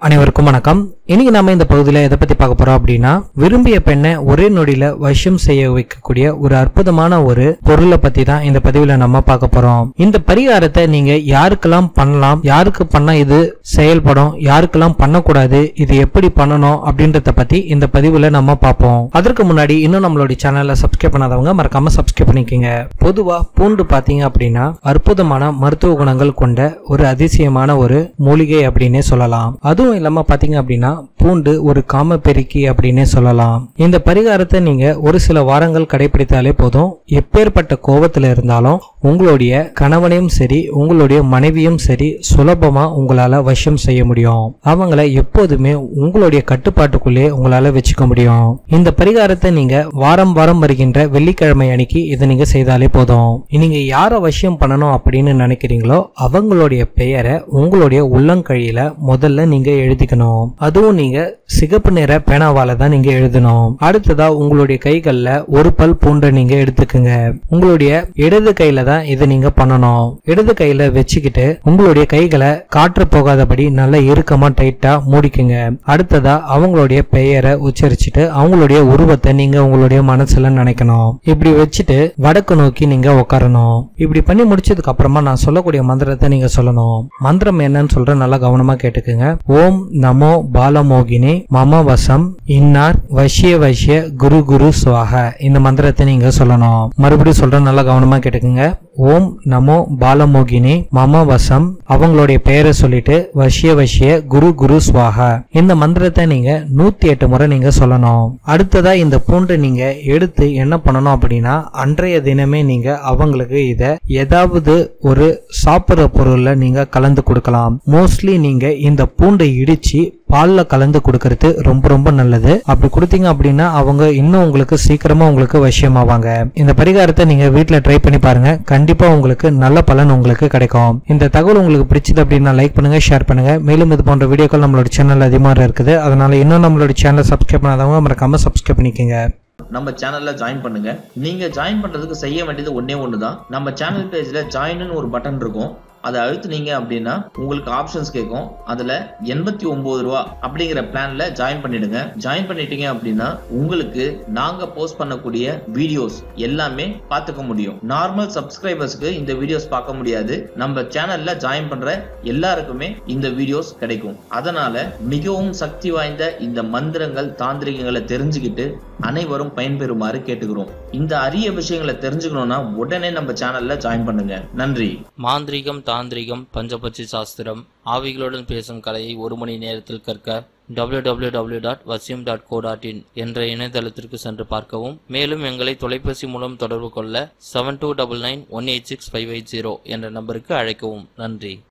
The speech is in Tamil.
அனைவருக்கும் வணக்கம் இன்னைக்கு நாம இந்த பகுதியில் எதை பத்தி பார்க்க போறோம் அப்படின்னா விரும்பிய பெண்ணை ஒரே நொடியில வசியம் செய்ய வைக்கக்கூடிய ஒரு அற்புதமான ஒரு பொருளை பத்தி தான் இந்த பதிவுல நம்ம பார்க்க போறோம் இந்த பரிகாரத்தை நீங்க யாருக்கெல்லாம் பண்ணலாம் யாருக்கு பண்ணா இது செயல்படும் யாருக்கெல்லாம் பண்ணக்கூடாது இது எப்படி பண்ணணும் அப்படின்றத பத்தி இந்த பதிவுல நம்ம பார்ப்போம் அதற்கு முன்னாடி இன்னும் நம்மளுடைய சேனலை சப்ஸ்கிரைப் பண்ணாதவங்க மறக்காம சப்ஸ்கிரைப் பண்ணிக்கங்க பொதுவா பூண்டு பாத்தீங்க அப்படின்னா அற்புதமான மருத்துவ குணங்கள் கொண்ட ஒரு அதிசயமான ஒரு மூலிகை அப்படின்னே சொல்லலாம் அதுவும் இல்லாம பாத்தீங்க அப்படின்னா பூண்டு ஒரு காம பெருக்கி அப்படின்னே சொல்லலாம் இந்த பரிகாரத்தை நீங்க ஒரு சில வாரங்கள் கடைபிடித்தாலே போதும் எப்பேற்பட்ட கோபத்துல இருந்தாலும் உங்களுடைய கணவனையும் சரி உங்களுடைய மனைவியும் சரி சுலபமா உங்களால வசியம் செய்ய முடியும் அவங்கள எப்போதுமே உங்களுடைய கட்டுப்பாட்டுக்குள்ளே உங்களால வச்சுக்க முடியும் இந்த பரிகாரத்தை நீங்க வாரம் வாரம் வருகின்ற வெள்ளிக்கிழமை அன்னைக்கு இதை நீங்க செய்தாலே போதும் நீங்க யாரை வசியம் பண்ணணும் அப்படின்னு நினைக்கிறீங்களோ அவங்களுடைய பெயரை உங்களுடைய உள்ளங்கையில முதல்ல நீங்க எழுதிக்கணும் அதுவும் நீங்க சிகப்பு நிற பேனாவால தான் நீங்க எழுதணும் அடுத்ததா உங்களுடைய கைகள்ல ஒரு பல் பூண்டை நீங்க எடுத்துக்குங்க உங்களுடைய இடது கையில தான் இதை நீங்க பண்ணணும் இடது கையில வச்சுக்கிட்டு உங்களுடைய கைகளை காற்று போகாதபடி நல்லா இறுக்கமா டைட்டா மூடிக்குங்க அடுத்ததா அவங்களுடைய பெயரை உச்சரிச்சுட்டு அவங்களுடைய உருவத்தை நீங்க உங்களுடைய மனசுல நினைக்கணும் இப்படி வச்சுட்டு வடக்கு நோக்கி நீங்க உட்காரணும் இப்படி பண்ணி முடிச்சதுக்கு அப்புறமா நான் சொல்லக்கூடிய மந்திரத்தை நீங்க சொல்லணும் மந்திரம் என்னன்னு சொல்றேன் நல்லா கவனமா கேட்டுக்குங்க ஓம் நமோ பாலமோகினி மம வசம் இன்னார் வசிய வசிய குரு குரு சுவாக இந்த மந்திரத்தை நீங்க சொல்லணும் மறுபடியும் சொல்றேன் நல்லா கவனமா கேட்டுக்குங்க ஓம் நமோ பாலமோகினி மம வசம் அவங்களுடைய பெயரை சொல்லிட்டு வசிய வசிய குரு குரு சுவாக இந்த மந்திரத்தை நீங்க நூத்தி எட்டு முறை நீங்க சொல்லணும் அடுத்ததா இந்த பூண்டை நீங்க எடுத்து என்ன பண்ணணும் அப்படின்னா அன்றைய தினமே நீங்க அவங்களுக்கு இத ஏதாவது ஒரு சாப்பிடுற பொருள்ல நீங்க கலந்து கொடுக்கலாம் மோஸ்ட்லி நீங்க இந்த பூண்டை இடிச்சு பால்ல கலந்து கொடுக்கறது ரொம்ப ரொம்ப நல்லது அப்படி கொடுத்தீங்க அப்படின்னா அவங்க இன்னும் உங்களுக்கு சீக்கிரமா உங்களுக்கு வசியமாவாங்க இந்த பரிகாரத்தை நீங்க வீட்ல ட்ரை பண்ணி பாருங்க கண்டிப்பா உங்களுக்கு நல்ல பலன் உங்களுக்கு கிடைக்கும் இந்த தகவல் உங்களுக்கு பிடிச்சது அப்படின்னா லைக் பண்ணுங்க ஷேர் பண்ணுங்க மேலும் இது போன்ற வீடியோக்கள் நம்மளோட சேனல் அதிகமாக இருக்குது அதனால இன்னும் நம்மளோட சேனலை சப்ஸ்கிரைப் பண்ணாதவங்க மறக்காம சப்ஸ்கிரைப் பண்ணிக்கோங்க நம்ம சேனல்ல ஜாயின் பண்ணுங்க நீங்க ஜாயின் பண்றதுக்கு செய்ய வேண்டியது ஒண்ணே ஒண்ணுதான் நம்ம சேனல் பேஜ்ல ஜாயின்னு ஒரு பட்டன் இருக்கும் அதை அழுத்துனீங்க அப்படின்னா உங்களுக்கு ஆப்ஷன்ஸ் கேட்கும் அதுல எண்பத்தி ஒன்பது ரூபா அப்படிங்கிற பிளான்ல ஜாயின் பண்ணிடுங்க ஜாயின் பண்ணிட்டீங்க அப்படின்னா உங்களுக்கு நாங்க போஸ்ட் பண்ணக்கூடிய வீடியோஸ் எல்லாமே பார்த்துக்க முடியும் நார்மல் சப்ஸ்கிரைபர்ஸ்க்கு இந்த வீடியோஸ் பார்க்க முடியாது நம்ம சேனல்ல ஜாயின் பண்ற எல்லாருக்குமே இந்த வீடியோஸ் கிடைக்கும் அதனால மிகவும் சக்தி வாய்ந்த இந்த மந்திரங்கள் தாந்திரிகங்களை தெரிஞ்சுக்கிட்டு அனைவரும் பயன்பெறுமாறு கேட்டுக்கிறோம் இந்த அரிய விஷயங்களை தெரிஞ்சுக்கணும்னா உடனே நம்ம சேனல்ல ஜாயின் பண்ணுங்க நன்றி மாந்திரீகம் தாந்திரிகம் பஞ்சபட்சி சாஸ்திரம் ஆவிகளுடன் பேசும் கலையை ஒரு மணி நேரத்தில் கற்க www.vasyam.co.in டாட் வசியம் டாட் கோ டாட் இன் என்ற இணையதளத்திற்கு சென்று பார்க்கவும் மேலும் எங்களை தொலைபேசி மூலம் தொடர்பு கொள்ள seven two double nine one eight six five eight zero என்ற நம்பருக்கு அழைக்கவும் நன்றி